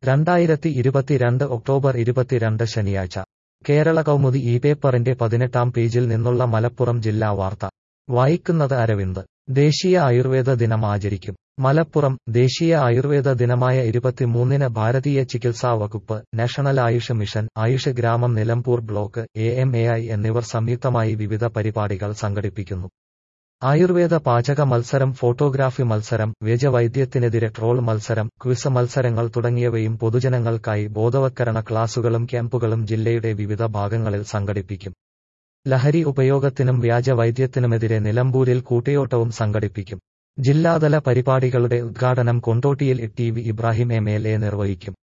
രണ്ടായിരത്തി ഇരുപത്തിരണ്ട് ഒക്ടോബർ ഇരുപത്തിരണ്ട് ശനിയാഴ്ച കേരള കൗമുദി ഈ പേപ്പറിന്റെ പതിനെട്ടാം പേജിൽ നിന്നുള്ള മലപ്പുറം ജില്ലാ വാർത്ത വായിക്കുന്നത് അരവിന്ദ് ദേശീയ ആയുർവേദ ദിനം ആചരിക്കും മലപ്പുറം ദേശീയ ആയുർവേദ ദിനമായ ഇരുപത്തിമൂന്നിന് ഭാരതീയ ചികിത്സാ വകുപ്പ് നാഷണൽ ആയുഷ് മിഷൻ ആയുഷ് ഗ്രാമം Nilambur block A M A I എന്നിവർ സംയുക്തമായി വിവിധ പരിപാടികൾ സംഘടിപ്പിക്കുന്നു ആയുർവേദ പാചക മത്സരം ഫോട്ടോഗ്രാഫി മത്സരം വേജവൈദ്യത്തിനെതിരെ ട്രോൾ മത്സരം ക്വിസ് മത്സരങ്ങൾ തുടങ്ങിയവയും പൊതുജനങ്ങൾക്കായി ബോധവത്കരണ ക്ലാസുകളും ക്യാമ്പുകളും ജില്ലയുടെ വിവിധ ഭാഗങ്ങളിൽ സംഘടിപ്പിക്കും ലഹരി ഉപയോഗത്തിനും വ്യാജവൈദ്യത്തിനുമെതിരെ നിലമ്പൂരിൽ കൂട്ടയോട്ടവും സംഘടിപ്പിക്കും ജില്ലാതല പരിപാടികളുടെ ഉദ്ഘാടനം കൊണ്ടോട്ടിയിൽ T V Ibrahim M L A നിർവഹിക്കും